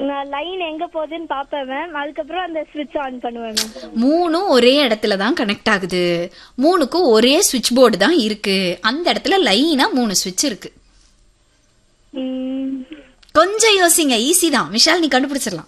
நான் லைன் எங்க போகுதுன்னு பாப்பேன் மேம் அதுக்கப்புறம் அந்த ஸ்விட்ச் ஆன் பண்ணுவேன் மேம் மூணும் ஒரே இடத்துல தான் கனெக்ட் ஆகுது மூணுக்கும் ஒரே சுவிட்ச் போர்டு தான் இருக்கு அந்த இடத்துல லைனா மூணு சுவிட்ச் இருக்கு ம், கொஞ்சம் யோசிங்க ஈஸி தான் விஷால் நீ கண்டுபிடிச்சிடலாம்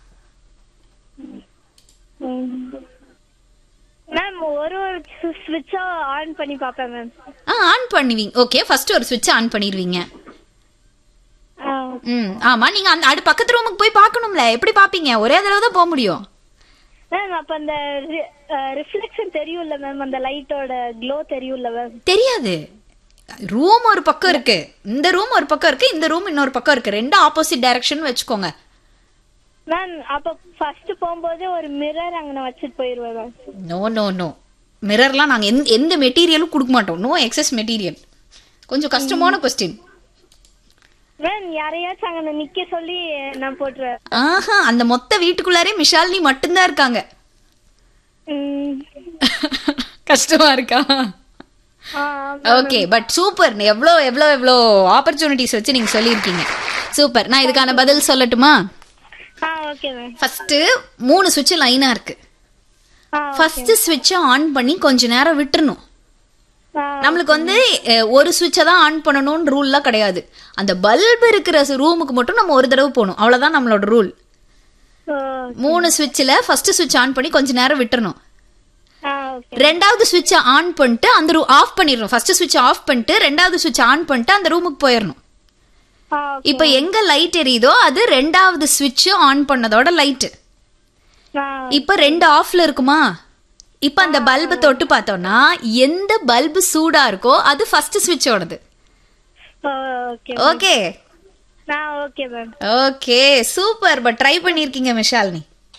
ம். மேம் ஒரு ஒரு ஸ்விட்சா ஆன் பண்ணி பாப்பேன் மேம் ஆ ஆன் பண்ணுவீங்க ஓகே ஃபர்ஸ்ட் ஒரு சுவிட்ச் ஆன் பண்ணிடுவீங்க ஆ, ம் ஆமா நீங்க அந்த அடு பக்கத்து ரூமுக்கு போய் பார்க்கணும்ல எப்படி பாப்பீங்க ஒரே தடவை தான் போக முடியும் மேம் அப்ப அந்த ரிஃப்ளெக்ஷன் தெரியும்ல மேம் அந்த லைட்டோட க்ளோ தெரியும்ல மேம் தெரியாது ரூம் ஒரு பக்கம் இருக்கு இந்த ரூம் ஒரு பக்கம் இருக்கு இந்த ரூம் இன்னொரு பக்கம் இருக்கு ரெண்டு ஆப்போசிட் டைரக்ஷன் வச்சுக்கோங்க மேம் அப்ப ஃபர்ஸ்ட் போகும்போதே ஒரு மிரர் அங்க நான் வச்சுட்டு போயிருவேன் மேம் நோ நோ நோ மிரர்லாம் நாங்க எந்த எந்த மெட்டீரியலும் கொடுக்க மாட்டோம் நோ எக்ஸஸ் மெட்டீரியல் கொஞ்சம் கஷ்டமான கொஸ்டின் மேம் யாரையாச்சும் அங்க நிக்க சொல்லி நான் போட்டுருவேன் ஆஹா அந்த மொத்த வீட்டுக்குள்ளாரே மிஷாலினி மட்டும்தான் இருக்காங்க ம். கஷ்டமா இருக்கா ஆ, ஓகே பட் சூப்பர் எவ்வளோ எவ்வளோ எவ்வளோ ஆப்பர்ச்சுனிட்டிஸ் வச்சு நீங்க சொல்லியிருக்கீங்க சூப்பர் நான் இதுக்கான பதில் சொல்லட்டுமா ஆ ஓகே மேம் ஃபர்ஸ்ட் மூணு சுவிட்ச் லைனா இருக்கு ஆ ஃபர்ஸ்ட் சுவிட்சை ஆன் பண்ணி கொஞ்ச நேரம் விட்டுறணும் ஆ, நம்மளுக்கு வந்து அஹ், ஒரு சுவிட்சை தான் ஆன் பண்ணணும்னு ரூல்லாம் கிடையாது அந்த பல்ப் இருக்கிற ரூமுக்கு மட்டும் நம்ம ஒரு தடவை போகணும் அவ்வளவுதான் நம்மளோட ரூல் ஓ, மூணு சுவிட்சில் ஃபர்ஸ்ட் சுவிட்ச் ஆன் பண்ணி கொஞ்ச நேரம் விட்டுறணும் ஆ ஓகே ரெண்டாவது சுவிட்சை ஆன் பண்ணிட்டு அந்த ரூ ஆஃப் பண்ணிடணும் ஃபர்ஸ்ட் சுவிட்ச் ஆஃப் பண்ணிட்டு ரெண்டாவது சுவிட்ச் ஆன் பண்ணிட்டு அந்த ரூமுக்கு போயிடணும் ஆ ஓகே இப்போ எங்க லைட் எரியுதோ அது ரெண்டாவது சுவிட்ச் ஆன் பண்ணதோட லைட் ஆ இப்போ ரெண்டு ஆஃப்ல இருக்குமா இப்போ அந்த பல்பை தொட்டு பார்த்தோம்னா எந்த பல்பு சூடா இருக்கோ அது ஃபர்ஸ்ட் சுவிட்சோடது ஓ, ஓகே ஓகே ஆ okay ma'am okay super but try பண்ணிருக்கீங்க Mishalini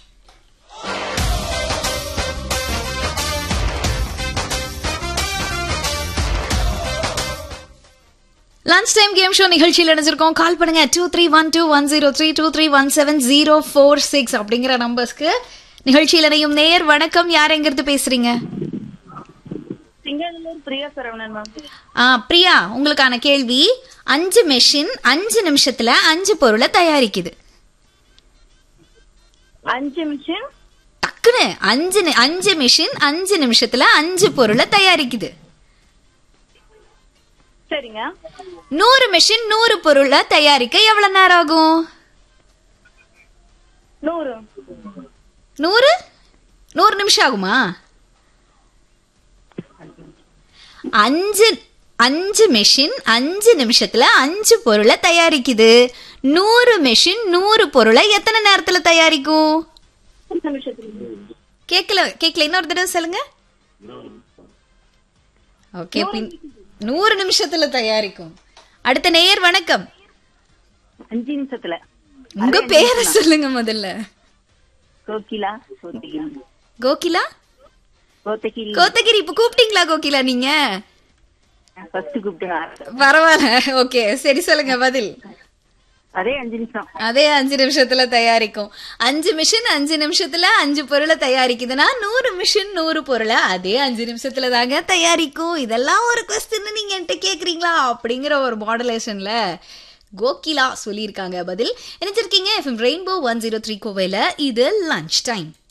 lunch time game show நிகழ்ச்சியில் இணைஞ்சிருக்கோம் கால் பண்ணுங்க two three one two one zero three two three one seven zero four six அப்படிங்கிற நம்பர்ஸ்க்கு நிகழ்ச்சியில் இணையும் நேர் வணக்கம் யார் எங்கிருந்து பேசுறீங்க சிங்கநல்லூர் பிரியா சரவணன் மேம் ஆ பிரியா உங்களுக்கான கேள்வி அஞ்சு மெஷின் அஞ்சு நிமிஷத்துல அஞ்சு பொருளை தயாரிக்குது அஞ்சு மிஷின் டக்குன்னு அஞ்சு நி- அஞ்சு மிஷின் அஞ்சு நிமிஷத்துல அஞ்சு பொருளை தயாரிக்குது சரிங்க நூறு மிஷின் நூறு பொருளை தயாரிக்க எவ்வளவு நேரம் ஆகும் நூறு நூறு நூறு நிமிஷம் ஆகுமா அஞ்சு அஞ்சு மெஷின் அஞ்சு நிமிஷத்துல அஞ்சு பொருளை தயாரிக்குது நூறு மெஷின் நூறு பொருளை எத்தனை நேரத்துல தயாரிக்கும் கேக்கல கேக்கல இன்னொரு தடவை சொல்லுங்க ஓகே பின் நூறு நிமிஷத்துல தயாரிக்கும் அடுத்த நேயர் வணக்கம் அஞ்சு நிமிஷத்துல உங்க பேரை சொல்லுங்க முதல்ல கோகிலா கோத்தகிரி கோகிலா கோத்தகிரி கோத்தகிரி இப்ப கூப்பிட்டீங்களா கோகிலா நீங்க ஃபர்ஸ்ட் கூப்பிட்டு பரவாயில்ல ஓகே சரி சொல்லுங்க பதில் அதே அஞ்சு நிமிஷம் அதே அஞ்சு நிமிஷத்துல தயாரிக்கும் அஞ்சு மிஷின் அஞ்சு நிமிஷத்துல அஞ்சு பொருளை தயாரிக்குதுன்னா நூறு மிஷின் நூறு பொருளை அதே அஞ்சு நிமிஷத்துல தாங்க தயாரிக்கும் இதெல்லாம் ஒரு கொஸ்டின் நீங்க என்கிட்ட கேக்குறீங்களா அப்படிங்கிற ஒரு மாடலேஷன்ல கோகிலா சொல்லியிருக்காங்க பதில் நினைச்சிருக்கீங்க FM rainbow one zero three கோவையில இது லஞ்ச் டைம்